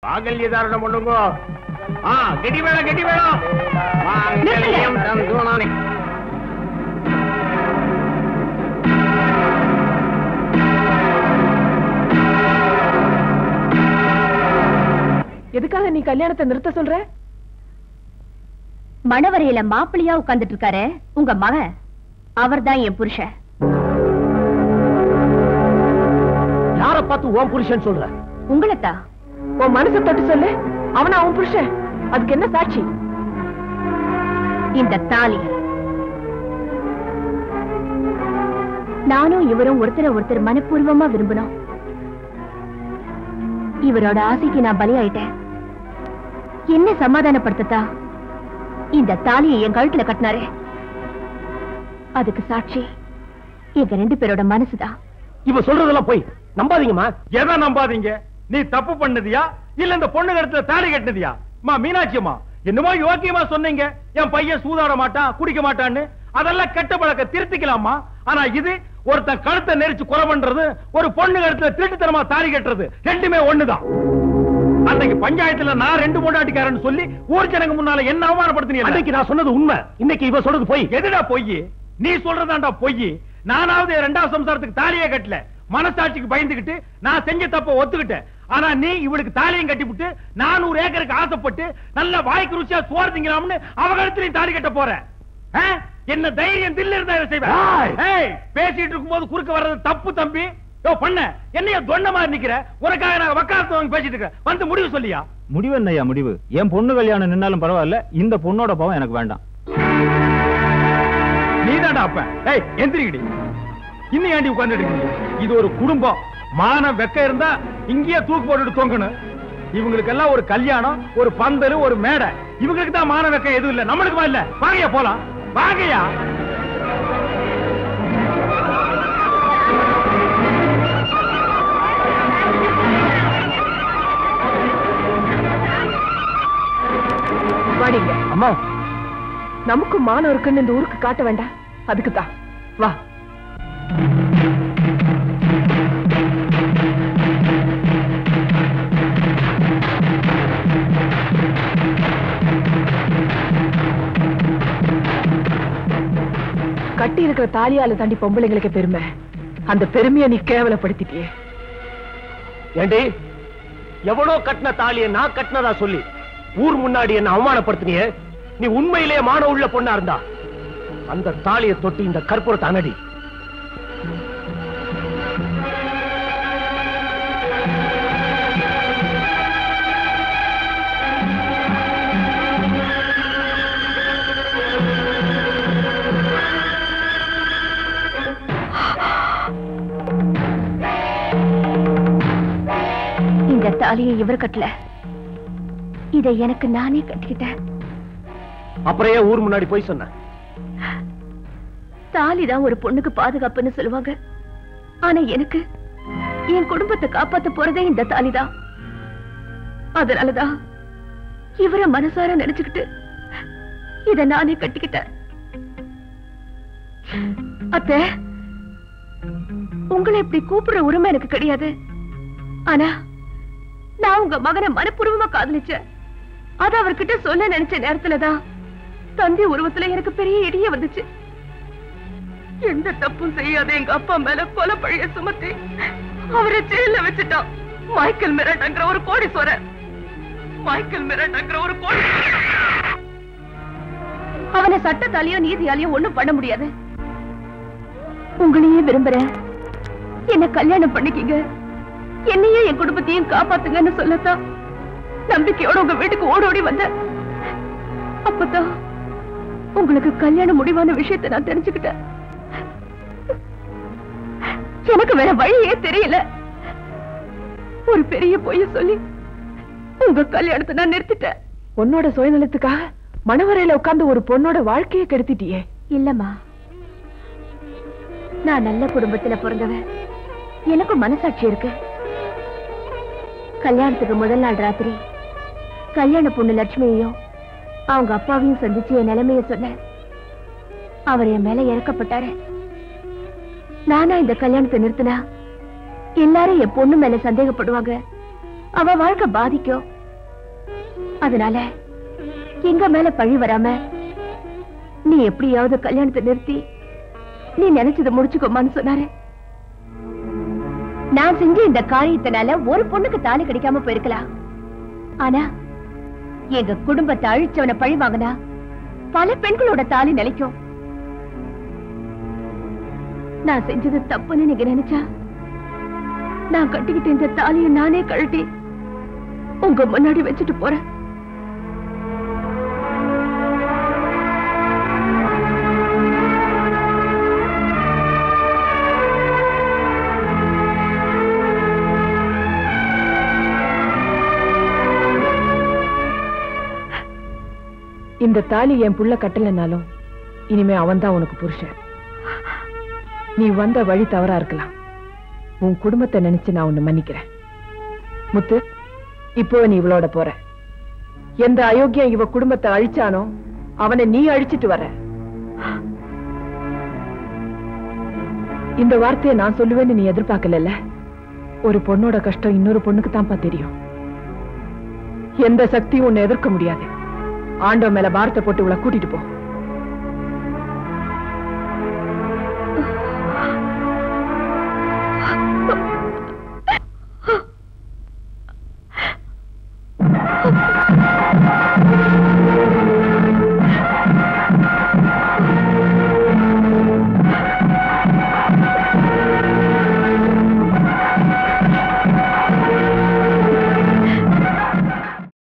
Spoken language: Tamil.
மாங்கல்யதாரணம் பண்ணுங்க ஆ கெட்டி வேணும் கெட்டி வேணும் மாங்கல்யம் தந்தோனானே எதுக்காக நீ கல்யாணத்தை நிறுத்த சொல்ற மணவரையில மாப்பிள்ளையா உட்கார்ந்துட்டு இருக்காரு உங்க மகன் அவர்தான் என் புருஷன் யார பார்த்து ஓம் புருஷன் சொல்ற உங்களைத்தான் உன் மனசை தொட்டு சொல்லு அவனா அவன் புருஷன் அதுக்கு என்ன சாட்சி இந்த தாலி நானும் இவரும் ஒருத்தரை ஒருத்தர் மனப்பூர்வமா விரும்பினோம் இவரோட ஆசைக்கு நான் பலியாயிட்டேன் என்ன சமாதானப்படுத்தத்தா இந்த தாலியை என் கழுத்துல கட்டினாரே அதுக்கு சாட்சி எங்க ரெண்டு பேரோட மனசுதான் இவ சொல்றதெல்லாம் போய் நம்பாதீங்கம்மா எதை நம்பாதீங்க நீ தப்பு பண்ணதியா இல்ல இந்த பொண்ணு கருத்துல தாலி கட்டினதியா அம்மா மீனாட்சி அம்மா என்னமோ யோக்கியமா சொன்னீங்க என் பையன் சூதாட மாட்டான் குடிக்க மாட்டான்னு அதெல்லாம் கெட்ட பழக்க திருத்திக்கலாமா ஆனா இது ஒருத்தன் கழுத்தை நெரிச்சு கொலை பண்றது ஒரு பொண்ணு கழுத்துல திருட்டுத்தனமா தாலி கட்டுறது ரெண்டுமே ஒண்ணுதான் அன்னைக்கு பஞ்சாயத்துல நான் ரெண்டு மூண்டாட்டிக்காரன்னு சொல்லி ஊர் ஜனங்க முன்னால என்ன அவமானப்படுத்தினீங்க அன்னைக்கு நான் சொன்னது உண்மை இன்னைக்கு இவ சொல்றது பொய் எதுடா பொய் நீ சொல்றதாண்டா பொய் நானாவது என் ரெண்டாவது சம்சாரத்துக்கு தாலியே கட்டல மனசாட்சிக்கு பயந்துகிட்டு நான் செஞ்ச தப்ப ஒத்துக்கிட்டேன் ஆனா நீ இவளுக்கு தாலியும் கட்டிவிட்டு நானூறு ஏக்கருக்கு ஆசைப்பட்டு நல்ல வாய்க்கு ருச்சியா சோறு திங்கலாம்னு அவ கழுத்துலயும் தாலி கட்ட போற ஆ? என்ன தைரியம் தில்ல இருந்தா இதை செய்வேன் ஏய், பேசிட்டு இருக்கும்போது குறுக்க வர்றது தப்பு தம்பி யோ பண்ண என்னைய தொண்ட மாதிரி நிக்கிற உனக்காக நான் வக்காலத்து வாங்கி பேசிட்டு இருக்கேன் வந்து முடிவு சொல்லியா முடிவு என்னய்யா முடிவு என் பொண்ணு கல்யாணம் நின்னாலும் பரவாயில்ல இந்த பொண்ணோட பாவம் எனக்கு வேண்டாம் நீதான்டா அப்ப ஏய் எந்திரிக்கடி இன்னும் ஏண்டி உட்கார்ந்துட்டு இருக்கீங்க இது ஒரு குடும்பம் மான வெக்க இருந்தா இங்கேயே தூக்கு போட்டுட்டு தொங்கணும் இவங்களுக்கு எல்லாம் ஒரு கல்யாணம் ஒரு பந்தல் ஒரு மேடை இவங்களுக்கு தான் மான வெக்க எதுவும் இல்ல நம்மளுக்கு இல்ல வாங்கயா போலாம் வாங்கயா வாடிங்க அம்மா நமக்கு மானம் இருக்குன்னு இந்த ஊருக்கு காட்ட வேண்டாம் அதுக்கு தான் வா கட்டி இருக்கிற தாலியால தாண்டி பொம்பளைங்களுக்கு பெருமை அந்த பெருமையை நீ கேவலப்படுத்திட்டியே ஏண்டி எவ்வளோ கட்டின தாலிய நான் கட்டினதா சொல்லி ஊர் முன்னாடி என்ன அவமானப்படுத்தினியே நீ உண்மையிலேயே மான உள்ள பொண்ணா இருந்தா அந்த தாலியை தொட்டு இந்த கற்பூரத்தை அனடி இந்த தாலியை இவர் கட்டல இதை எனக்கு நானே கட்டிக்கிட்டேன் அப்புறம் ஏன் ஊர் முன்னாடி போய் சொன்ன தாலிதான் ஒரு பொண்ணுக்கு பாதுகாப்புன்னு சொல்லுவாங்க ஆனா எனக்கு என் குடும்பத்தை காப்பாத்த போறதே இந்த தாலிதான் அதனாலதான் இவரை மனசார நினைச்சுக்கிட்டு இத நானே கட்டிக்கிட்டேன் அத்த உங்களை இப்படி கூப்பிடுற உரிமை எனக்கு கிடையாது ஆனா நான் உங்க மகனை மனப்பூர்வமா காதலிச்சேன் அத அவர்கிட்ட சொல்ல நினைச்ச நேரத்துலதான் தந்தை உருவத்துல எனக்கு பெரிய இடிய வந்துச்சு எந்த தப்பும் செய்யாத எங்க அப்பா மேல கொலை பழிய சுமத்தி அவரை ஜெயில வச்சுட்டான் மைக்கேல் மிரட்டங்கிற ஒரு கோடீஸ்வரர் மைக்கேல் மிரட்டங்கிற ஒரு கோடி அவனை சட்டத்தாலேயோ நீதியாலேயோ ஒண்ணும் பண்ண முடியாது உங்களையே விரும்புறேன் என்ன கல்யாணம் பண்ணிக்கிங்க என்னையே என் குடும்பத்தையும் காப்பாத்துங்கன்னு சொல்லத்தான் நம்பிக்கையோட உங்க வீட்டுக்கு ஓடோடி வந்த அப்பதான் உங்களுக்கு கல்யாணம் முடிவான விஷயத்தை நான் தெரிஞ்சுக்கிட்டேன் எனக்கு வேற வழியே தெரியல ஒரு பெரிய பொய்ய சொல்லி உங்க கல்யாணத்தை நான் நிறுத்திட்டேன் உன்னோட சுயநலத்துக்காக மணவரையில உட்கார்ந்து ஒரு பொண்ணோட வாழ்க்கையை கெடுத்துட்டியே இல்லம்மா நான் நல்ல குடும்பத்துல பிறந்தவன் எனக்கும் மனசாட்சி இருக்கு கல்யாணத்துக்கு முதல் நாள் ராத்திரி கல்யாண பொண்ணு லட்சுமியையும் அவங்க அப்பாவையும் சந்திச்சு என் நிலைமைய சொன்னேன் அவர் என் மேல இறக்கப்பட்டாரு நானா இந்த கல்யாணத்தை நிறுத்தினா எல்லாரும் என் பொண்ணு மேல சந்தேகப்படுவாங்க அவ வாழ்க்கை பாதிக்கும் அதனால எங்க மேல பழி வராம நீ எப்படியாவது கல்யாணத்தை நிறுத்தி நீ நினைச்சதை முடிச்சுக்கோமான்னு சொன்னாரு நான் செஞ்ச இந்த காரியத்தினால ஒரு பொண்ணுக்கு தாலி கிடைக்காம போயிருக்கலாம் ஆனா எங்க குடும்பத்தை அழிச்சவனை பழி வாங்கினா பல பெண்களோட தாலி நிலைக்கும் நான் செஞ்சது தப்புன்னு நீங்க நினைச்சா நான் கட்டிக்கிட்ட இந்த தாலியை நானே கழட்டி உங்க முன்னாடி வச்சுட்டு போறேன் இந்த தாலி என் புள்ள கட்டலைனாலும் இனிமே அவன்தான் உனக்கு புருஷன் நீ வந்த வழி தவறா இருக்கலாம் உன் குடும்பத்தை நினைச்சு நான் உன்னை மன்னிக்கிறேன் முத்து இப்போ நீ இவளோட போற எந்த அயோக்கியம் இவ குடும்பத்தை அழிச்சானோ அவனை நீ அழிச்சிட்டு வர இந்த வார்த்தையை நான் சொல்லுவேன்னு நீ எதிர்பார்க்கல ஒரு பொண்ணோட கஷ்டம் இன்னொரு பொண்ணுக்கு தான்ப்பா தெரியும் எந்த சக்தியும் உன்னை எதிர்க்க முடியாது ஆண்டவன் மேல பாரத்தை போட்டு இவளை கூட்டிட்டு போ